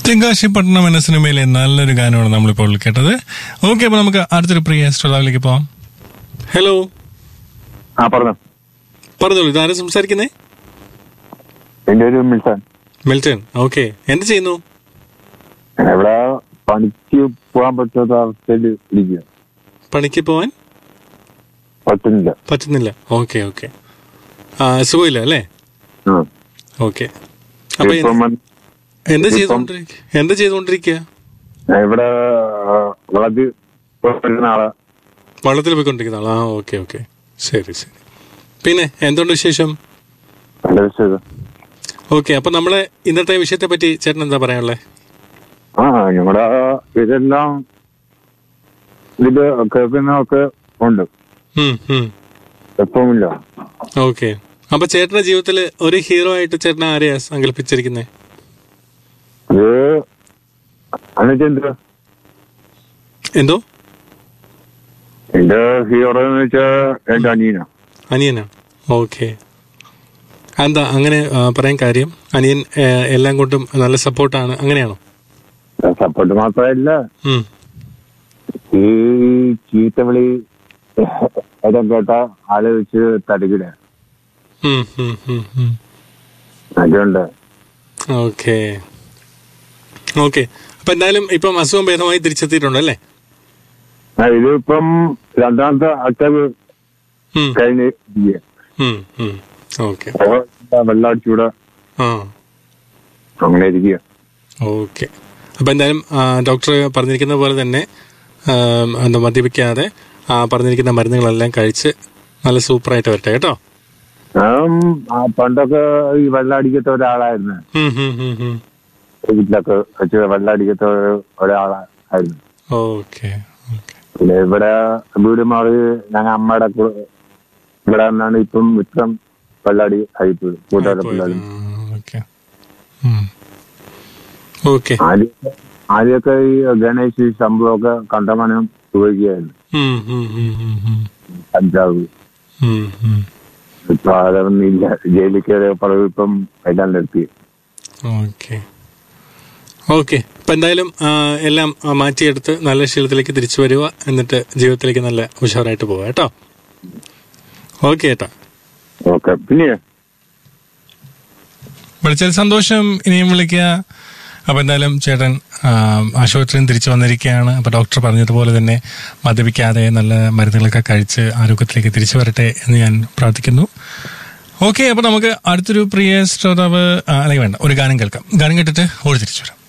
തെങ്കാശിപ്പട്ടണം എന്ന സിനിമയിലെ നല്ലൊരു ഗാനമാണ് നമ്മളിപ്പോൾ കേട്ടത് ഓക്കെ അപ്പൊ നമുക്ക് അടുത്തൊരു പ്രിയ ശ്രോതാവിലേക്ക് പോവാം ഹലോ ആ പറഞ്ഞു പറഞ്ഞോളൂ ഇതാരും സംസാരിക്കുന്നേ എന്റെ ഒരു മിൽസൺ മിൽട്ടൺ ഓക്കെ എന്ത് ചെയ്യുന്നു ഇവിടെ പണിക്ക് പോകാൻ പറ്റാത്ത അവസ്ഥയിൽ ഇരിക്കുക പണിക്ക് പോവാൻ പറ്റുന്നില്ല പറ്റുന്നില്ല ഓക്കെ ഓക്കെ സുഖമില്ല അല്ലേ ആ. ഓക്കെ അപ്പൊ ഇപ്പം മൻ- എന്താ ഇപ്പം- ചെയ്തോണ്ടിരിക്കുക എന്താ ചെയ്തോണ്ടിരിക്കുക ഇവിടെ ആ, വളർത്തി വരുന്ന ആളെ വള്ളത്തിൽ പോയിക്കൊണ്ടിരിക്കുന്ന ആളാ ഓക്കെ ഓക്കെ ശരി ശരി പിന്നെ എന്തുകൊണ്ട് വിശേഷം നല്ല വിഷയം ഓക്കെ അപ്പൊ നമ്മളെ ഇന്നത്തെ വിഷയത്തെ പറ്റി ചേട്ടൻ എന്താ പറയാനുള്ളത് ആ ഞങ്ങളുടെ ഇതെല്ലാം ഇത് കേൾക്കുന്നതൊക്കെ ഉണ്ട് എപ്പവുമില്ല ഓക്കെ അപ്പൊ ചേട്ടന്റെ ജീവിതത്തിൽ ഒരു ഹീറോ ആയിട്ട് ചേട്ടൻ ആരെയാ സങ്കല്പിച്ചിരിക്കുന്നത് ഇത് എന്നിട്ടെന്ത് എന്തോ എന്റെ ഹീറോ എന്ന് വെച്ചാൽ എന്റെ അനിയന അനിയനാ ഓക്കെ എന്താ അങ്ങനെ ആ, പറയാൻ കാര്യം അനിയൻ ആ, എല്ലാം കൊണ്ടും നല്ല സപ്പോർട്ടാണ് അങ്ങനെയാണോ സപ്പോർട്ട് മാത്രമല്ല ഉം. ഈ ചീത്തവിളി ഇടം കേട്ട ആളെ വെച്ച് തടുകിട ഉം, ഉം, ഉം, ഉം. അതുകൊണ്ട് ഓക്കെ ഓക്കെ അപ്പൊ എന്തായാലും ഇപ്പം അസുഖം ഭേദമായി തിരിച്ചെത്തിയിട്ടുണ്ടല്ലേ ആ, ഇതിപ്പം രണ്ടാമത്തെ അറ്റാക്ക് ഉം, കഴിഞ്ഞ് ഇരിക്കുകയാ. ഉം, ഉം. ഓക്കെ അപ്പൊ വെള്ളാടിച്ചൂടെ ആ അങ്ങനെ ഇരിക്കുക ഓക്കെ അപ്പൊ എന്തായാലും ആ, ഡോക്ടർ പറഞ്ഞിരിക്കുന്ന പോലെ തന്നെ ആ, എന്താ മദ്യപിക്കാതെ ആ പറഞ്ഞിരിക്കുന്ന മരുന്നുകളെല്ലാം കഴിച്ച് നല്ല സൂപ്പറായിട്ട് വരട്ടെ കേട്ടോ ഞാൻ ആ പണ്ടൊക്കെ ഈ വെള്ളടിക്കത്ത ഒരാളായിരുന്നു ഉം, ഉം, ഉം, ഉം. വീട്ടിലൊക്കെ വെച്ച് വെള്ളടിക്കത്ത ഒരു- ഒരാളായിരുന്നു ഓക്കെ ഓക്കെ പിന്നെ ഇവിടെ വീട് മാറി ഞങ്ങൾ അമ്മയുടെ കൂ- ഇവിടെ നിന്നാണ് ഇപ്പം ഇത്രം വെള്ളാടി ആയിപ്പോയി കൂട്ടുകാരെ പിള്ളേർ ഓക്കെ ഉം. ഓക്കെ ആദ്യമൊക്കെ ആദ്യമൊക്കെ ഈ ഗണേശ് ശമ്പളമൊക്കെ കണ്ടമാനം ഉപയോഗിക്കുകയായിരുന്നു ഉം, ഉം, ഉം, ഉം, ഉം. കഞ്ചാവ് ഉം, ഉം. ഇപ്പൊ അതൊന്നും ഇല്ല ജയിലിൽ കയറിയ പടവ് ഇപ്പം എല്ലാം നിർത്തി ഓക്കെ ഓക്കെ അപ്പൊ എന്തായാലും ആ, എല്ലാം ആ, മാറ്റിയെടുത്ത് നല്ല ശീലത്തിലേക്ക് തിരിച്ചു വരിക എന്നിട്ട് ജീവിതത്തിലേക്ക് നല്ല ഉഷാറായിട്ട് പോവാ കേട്ടോ ഓക്കെ ഏട്ടാ ഓക്കെ പിന്നെ വിളിച്ചതിൽ സന്തോഷം ഇനിയും വിളിക്കുക അപ്പൊ എന്തായാലും ചേട്ടൻ ആ, ആശുപത്രിയിൽ നിന്ന് തിരിച്ചു വന്നിരിക്കുകയാണ് അപ്പൊ ഡോക്ടർ പറഞ്ഞതുപോലെ തന്നെ മദ്യപിക്കാതെ നല്ല മരുന്നുകളൊക്കെ കഴിച്ച് ആരോഗ്യത്തിലേക്ക് തിരിച്ചു വരട്ടെ എന്ന് ഞാൻ പ്രാർത്ഥിക്കുന്നു ഓക്കെ അപ്പൊ നമുക്ക് അടുത്തൊരു പ്രിയ ശ്രോതാവ് ആ, അല്ലെങ്കിൽ വേണ്ട ഒരു ഗാനം കേൾക്കാം ഗാനം കേട്ടിട്ട് ഓടി തിരിച്ചു വരാം